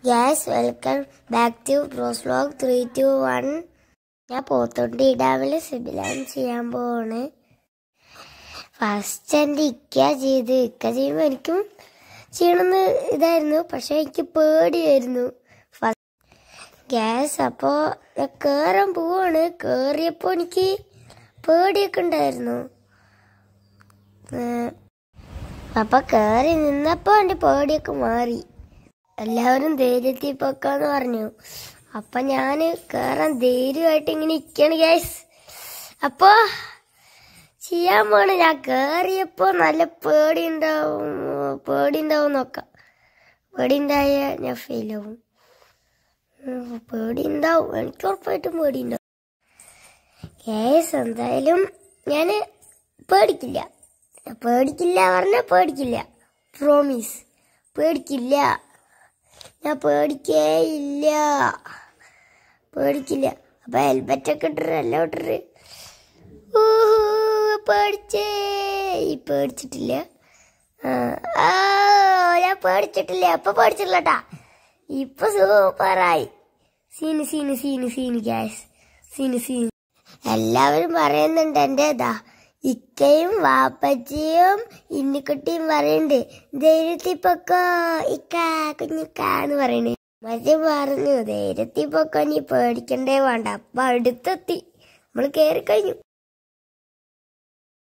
gas welcome back to bros vlog three two one ഞാൻ പോത്തോണ്ടി ഡാമിൽ സിബിലാൻ ചെയ്യാൻ പോവാണ് ഫസ്റ്റ് എൻ്റെ ഇക്ക ചെയ്ത് ഇക്ക ചെയ്യുമ്പോൾ എനിക്കും ചെയ്യണമെന്ന് ഇതായിരുന്നു പക്ഷെ എനിക്ക് പേടിയായിരുന്നു ഗ്യാസ് അപ്പോൾ ഞാൻ കയറാൻ പോവാണ് കയറിയപ്പോൾ എനിക്ക് പേടിയൊക്കെ ഉണ്ടായിരുന്നു ഏഹ് അപ്പൊ കയറി നിന്നപ്പോ എന്റെ പേടിയൊക്കെ മാറി എല്ലാവരും ധൈര്യത്തിൽ പൊക്കാന്ന് പറഞ്ഞു അപ്പൊ ഞാന് കേറാൻ ധൈര്യമായിട്ട് ഇങ്ങനെ ഇരിക്കാണ് ഗ്യാസ് അപ്പൊ ചെയ്യാൻ പോണ് ഞാൻ കേറിയപ്പോ നല്ല പേടി ഉണ്ടാവും പേടി ഉണ്ടാവും നോക്കാം പേടി ഉണ്ടായ ഞാൻ ഫെയിലാവും ഉം, പേടി ഉണ്ടാവും എനിക്ക് ഉറപ്പായിട്ടും പേടി ഉണ്ടാവും കേസ് എന്തായാലും ഞാന് പേടിക്കില്ല പേടിക്കില്ല പറഞ്ഞ പേടിക്കില്ല പ്രോമിസ് പേടിക്കില്ല ഞാൻ പേടിക്കേ ഇല്ല പേടിക്കില്ല അപ്പൊ ഹെൽമെറ്റ് ഒക്കെ ഇട്ടിട്ട് എല്ലാം ഇട്ടിട്ട് ഊഹൂ, പേടിച്ചേ ഈ പേടിച്ചിട്ടില്ല ആ, ആ, ഞാൻ പേടിച്ചിട്ടില്ല ഇപ്പൊ പേടിച്ചിട്ടില്ലട്ടാ ഇപ്പൊ സൂപ്പറായി scene scene scene scene guys scene scene എല്ലാവരും പറയുന്നുണ്ട് എൻ്റെ ഇതാ ഇക്കയും വാപ്പച്ചിയും ഇന്നിക്കുട്ടിയും പറയുന്നുണ്ട് ധൈര്യത്തിൽ പൊക്കോ ഇക്ക കുഞ്ഞിക്ക എന്ന് പറയണേ മറ്റേ പറഞ്ഞു ധൈര്യത്തിൽ പൊക്കോ നീ പേടിക്കണ്ടേ വേണ്ട അപ്പൊ അടുത്തെത്തി നമ്മൾ കയറി കഴിഞ്ഞു